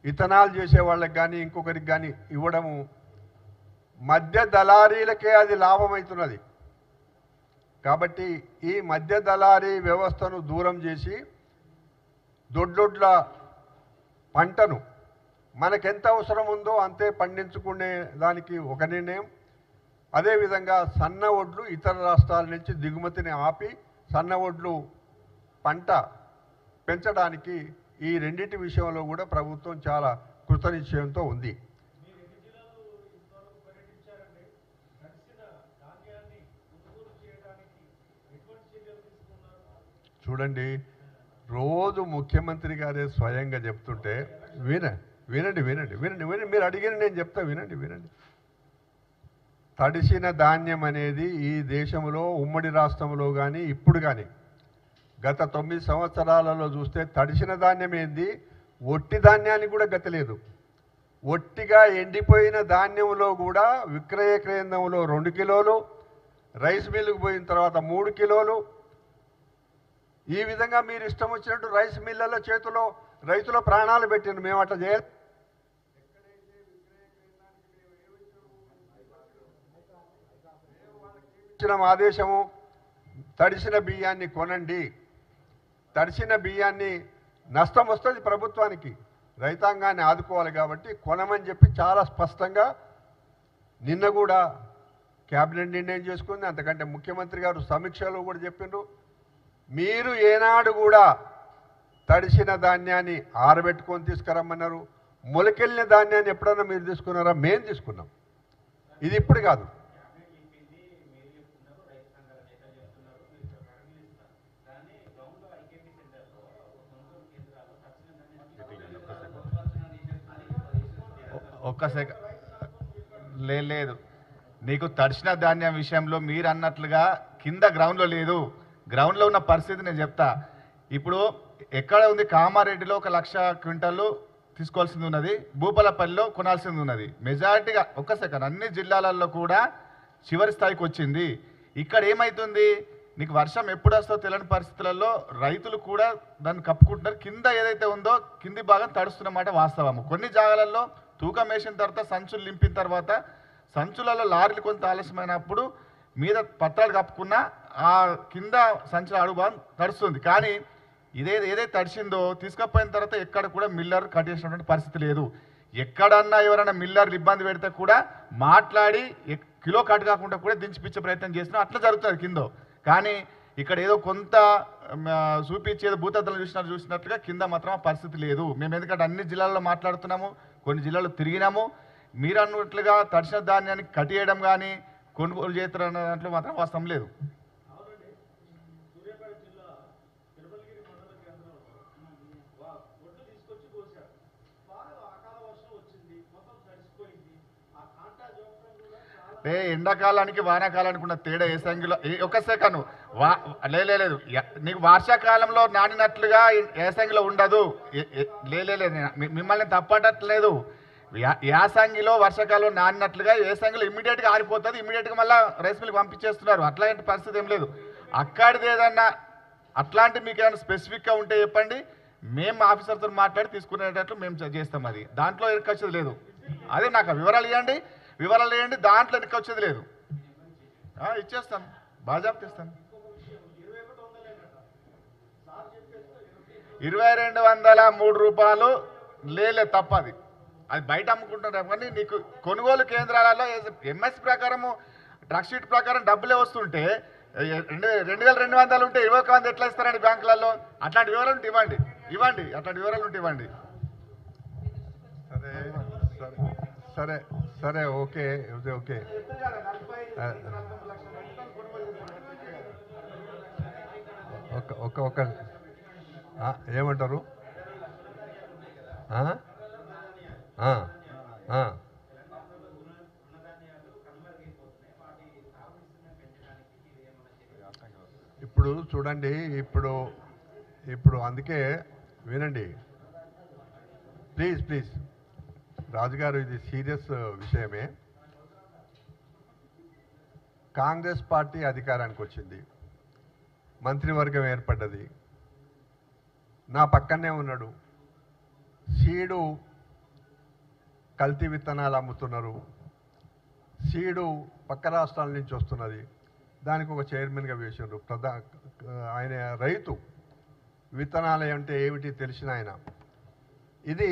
Ethanol చేసే వాళ్ళకి కానీ ఇంకొకరికి కానీ ఇవ్వడము మధ్య దళారీలకే అది లాభమవుతున్నది కాబట్టి ఈ మధ్య దళారీ వ్యవస్థను దూరం చేసి దొడ్లొడ్ల పంటను మనకెంత అవసరం ఉందో అంతే పండించుకునే దానికి ఒక నిర్ణయం అదేవిధంగా సన్న ఒడ్లు ఇతర రాష్ట్రాల నుంచి దిగుమతిని ఆపి సన్న ఒడ్లు పంట పెంచడానికి ఈ రెండింటి విషయంలో కూడా ప్రభుత్వం చాలా కృతనిశ్చయంతో ఉంది చూడండి రోజు ముఖ్యమంత్రి గారే స్వయంగా చెప్తుంటే విన వినండి వినండి వినండి వినండి మీరు అడిగిన నేను చెప్తా వినండి వినండి తడిసిన ధాన్యం అనేది ఈ దేశంలో ఉమ్మడి రాష్ట్రంలో కానీ ఇప్పుడు కానీ గత తొమ్మిది సంవత్సరాలలో చూస్తే తడిసిన ధాన్యం ఏంది ఒట్టి ధాన్యానికి కూడా గతి లేదు ఒట్టిగా ఎండిపోయిన ధాన్యంలో కూడా విక్రయ కేంద్రంలో రెండు కిలోలు రైస్ మిల్లుకు పోయిన తర్వాత మూడు కిలోలు ఈ విధంగా మీరు ఇష్టం వచ్చినట్టు రైస్ మిల్లుల చేతిలో రైతుల ప్రాణాలు పెట్టిండు మేము అట్లా చేయాలి ఇచ్చిన ఆదేశము తడిసిన బియ్యాన్ని కొనండి తడిసిన బియ్యాన్ని నష్టం వస్తుంది ప్రభుత్వానికి రైతాంగాన్ని ఆదుకోవాలి కాబట్టి కొనమని చెప్పి చాలా స్పష్టంగా నిన్న కూడా క్యాబినెట్ నిర్ణయం చేసుకుంది అంతకంటే ముఖ్యమంత్రి గారు సమీక్షలో కూడా చెప్పిండ్రు మీరు ఏనాడు కూడా తడిసిన ధాన్యాన్ని ఆరబెట్టుకొని తీసుకురమ్మన్నారు మొలకెళ్ళిన ధాన్యాన్ని ఎప్పుడన్నా మీరు తీసుకున్నారా మేము తీసుకున్నాం ఇది ఇప్పుడు కాదు ఒక్క సెక లే లేదు నీకు తడిసిన ధాన్యం విషయంలో మీరు అన్నట్లుగా కింద గ్రౌండ్లో లేదు గ్రౌండ్లో ఉన్న పరిస్థితి నేను చెప్తా ఇప్పుడు ఎక్కడ ఉంది కామారెడ్డిలో ఒక లక్ష క్వింటాలు తీసుకోవాల్సింది ఉన్నది భూపాలపల్లిలో కొనాల్సింది ఉన్నది మెజారిటీగా ఒక్క సెకండ్ అన్ని జిల్లాలలో కూడా చివరి స్థాయికి వచ్చింది ఇక్కడ ఏమైతుంది నీకు వర్షం ఎప్పుడు వస్తుందో తెలియని పరిస్థితులలో రైతులు కూడా దాన్ని కప్పుకుంటున్నారు కింద ఏదైతే ఉందో కింది భాగం తడుస్తున్నమాట వాస్తవము కొన్ని జాగాలలో తూకం వేసిన తర్వాత సంచులు నింపిన తర్వాత సంచులలో లారీలు కొంత ఆలస్యమైనప్పుడు మీద పత్రాలు కప్పుకున్నా ఆ కింద సంచుల అడుగు భాగం తడుస్తుంది కానీ ఇదే ఏదైతే తడిసిందో తీసుకపోయిన తర్వాత ఎక్కడ కూడా మిల్లర్ కట్టేసినటువంటి పరిస్థితి లేదు ఎక్కడన్నా ఎవరైనా మిల్లర్లు ఇబ్బంది పెడితే కూడా మాట్లాడి ఎక్- కిలో కట్ కాకుండా కూడా దించిపించే ప్రయత్నం చేసినా అట్లా జరుగుతుంది కింద కానీ ఇక్కడ ఏదో కొంత మ, చూపించేది భూతద్దలు చూసినట్టు చూసినట్లుగా కింద మాత్రం ఆ పరిస్థితి లేదు మేము ఎందుకంటే అన్ని జిల్లాల్లో మాట్లాడుతున్నాము కొన్ని జిల్లాల్లో తిరిగినాము మీరు అన్నట్లుగా తడిసిన ధాన్యాన్ని కట్టేయడం కానీ కొనుగోలు చేస్తారన్న దాంట్లో మాత్రం వాస్తవం లేదు ఏ ఎండాకాలానికి వానాకాలానికి ఉన్న తేడా ఏ సంఖ్యలో ఒక సెకండ్ వా లే లే, లేదు య- నీకు వర్షాకాలంలో నానినట్లుగా ఏసంగిలో ఉండదు ఏ- ఏ- లే లే, లేదు నేను మీ- మిమ్మల్ని తప్పటట్లేదు యా- యాసంగిలో వర్షాకాలంలో నానినట్లుగా ఏసంగిలో ఇమ్మీడియట్గా ఆరిపోతుంది ఇమ్మీడియట్గా మళ్ళీ రైస్ మిల్కి పంపించేస్తున్నారు అట్లాంటి పరిస్థితి ఏం లేదు అక్కడిది ఏదన్నా అట్లాంటి మీకు ఏమైనా స్పెసిఫిక్గా ఉంటే చెప్పండి మేము ఆఫీసర్తో మాట్లాడి తీసుకునేటట్లు మేము చే- చేస్తాం అది దాంట్లో ఎక్కచ్చేది లేదు అదే నాకు ఆ వివరాలు ఇవ్వండి వివరాలు ఇవ్వండి దాంట్లో ఎక్కచ్చేది లేదు ఆ, ఇచ్చేస్తాం బాజాబ్ తెస్తాం ఇరవై రెండు వందల మూడు రూపాయలు లేలే తప్పది అది బయట అమ్ముకుంటున్నారు కానీ నీకు కొనుగోలు కేంద్రాలలో ఎంఎస్ ప్రకారము డ్రగ్ షీట్ ప్రకారం డబ్బులే వస్తుంటే ఏ- రెండు రెండు వేల రెండు వందలు ఉంటే ఇరవై ఒక వంద ఎట్లా ఇస్తారండి బ్యాంకులలో అట్లాంటి వివరాలు ఉంటే ఇవ్వండి ఇవ్వండి అట్లాంటి వివరాలు ఉంటే ఇవ్వండి సరే సరే సరే సరే ఓకే ఓకే ఓకే ఆ, ఒక ఒక ఒక ఆ, ఏమంటారు ఆ? ఆ, ఆ. ఇప్పుడు చూడండి ఇప్పుడు ఇప్పుడు అందుకే వినండి ప్లీజ్ ప్లీజ్ రాజుగారు ఇది సీరియస్ విషయమే కాంగ్రెస్ పార్టీ అధికారానికి వచ్చింది మంత్రివర్గం ఏర్పడ్డది నా పక్కనే ఉన్నాడు సీడు కల్తీ విత్తనాలు అమ్ముతున్నారు సీడు పక్క రాష్ట్రాల నుంచి వస్తున్నది దానికి ఒక చైర్మన్గా వేసిండ్రు ప్రధా ఆయన రైతు విత్తనాలు అంటే ఏమిటి తెలిసిన ఆయన ఇది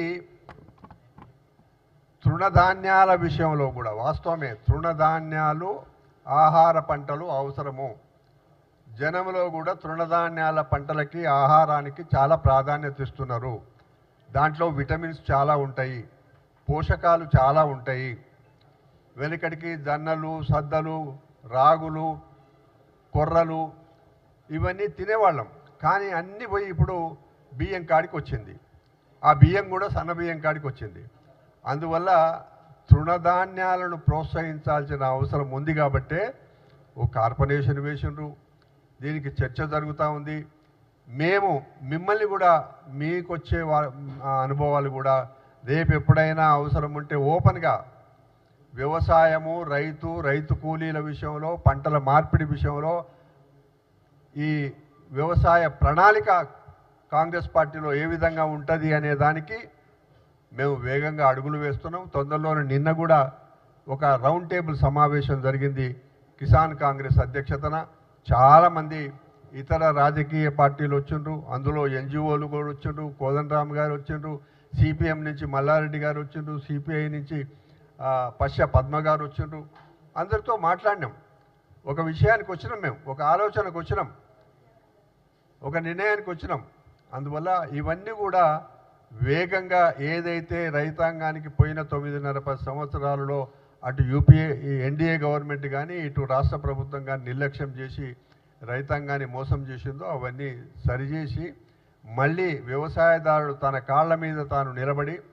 తృణధాన్యాల విషయంలో కూడా వాస్తవమే తృణధాన్యాలు ఆహార పంటలు అవసరము జనంలో కూడా తృణధాన్యాల పంటలకి ఆహారానికి చాలా ప్రాధాన్యత ఇస్తున్నారు దాంట్లో విటమిన్స్ చాలా ఉంటాయి పోషకాలు చాలా ఉంటాయి వెనుకటికి జొన్నలు సద్దలు రాగులు కొర్రలు ఇవన్నీ తినేవాళ్ళం కానీ అన్నీ పోయి ఇప్పుడు బియ్యం కాడికి వచ్చింది ఆ బియ్యం కూడా సన్న బియ్యం కాడికి వచ్చింది అందువల్ల తృణధాన్యాలను ప్రోత్సహించాల్సిన అవసరం ఉంది కాబట్టే ఓ కార్పొరేషన్ వేసిండ్రు దీనికి చర్చ జరుగుతూ ఉంది మేము మిమ్మల్ని కూడా మీకు వచ్చే వా- ఆ అనుభవాలు కూడా రేపు ఎప్పుడైనా అవసరం ఉంటే ఓపెన్గా వ్యవసాయము రైతు రైతు కూలీల విషయంలో పంటల మార్పిడి విషయంలో ఈ వ్యవసాయ ప్రణాళిక కాంగ్రెస్ పార్టీలో ఏ విధంగా ఉంటుంది అనే దానికి మేము వేగంగా అడుగులు వేస్తున్నాం తొందరలోనే నిన్న కూడా ఒక రౌండ్ టేబుల్ సమావేశం జరిగింది కిసాన్ కాంగ్రెస్ అధ్యక్షతన చాలామంది ఇతర రాజకీయ పార్టీలు వచ్చిండ్రు అందులో ఎన్జిఓలు కూడా వచ్చిండ్రు కోదండరామ్ గారు వచ్చిండ్రు సిపిఎం నుంచి మల్లారెడ్డి గారు వచ్చిండ్రు సిపిఐ నుంచి ఆ, పశ్య పద్మ గారు వచ్చిండ్రు అందరితో మాట్లాడినాం ఒక విషయానికి వచ్చినాం మేము ఒక ఆలోచనకు వచ్చినాం ఒక నిర్ణయానికి వచ్చినాం అందువల్ల ఇవన్నీ కూడా వేగంగా ఏదైతే రైతాంగానికి పోయిన తొమ్మిదిన్నర పది సంవత్సరాలలో అటు యూపీఏ ఈ ఎన్డీఏ గవర్నమెంట్ కానీ ఇటు రాష్ట్ర ప్రభుత్వం కానీ నిర్లక్ష్యం చేసి రైతాంగాన్ని మోసం చేసిందో అవన్నీ సరిచేసి మళ్ళీ వ్యవసాయదారుడు తన కాళ్ళ మీద తాను నిలబడి